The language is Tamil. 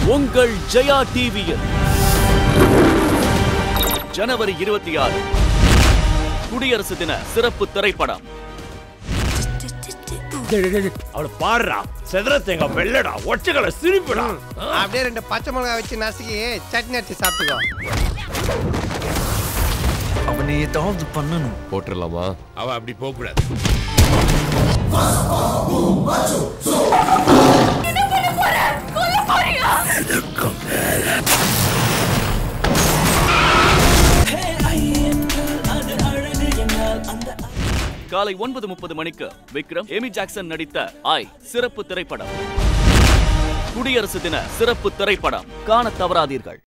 உங்கள் ஜெயா டிவியில் ஜனவரி இருபத்தி ஆறு குடியரசு தின சிறப்பு திரைப்படம் அவளை பாடுறா செதற தேங்காய் வெள்ளடா ஒச்சகளை சிரிப்புடா அப்படியே ரெண்டு பச்சை மிளகாய் வச்சு நசுக்கி சட்னி அடிச்சு சாப்பிட்டுக்கோ அவனை ஏதாவது பண்ணணும் போட்டுடலாமா அவ அப்படி போக கூடாது காலை ஒன்பது முப்பது மணிக்கு விக்ரம் எமி ஜாக்சன் நடித்த ஐ சிறப்பு திரைப்படம் குடியரசு தின சிறப்பு திரைப்படம் காண தவறாதீர்கள்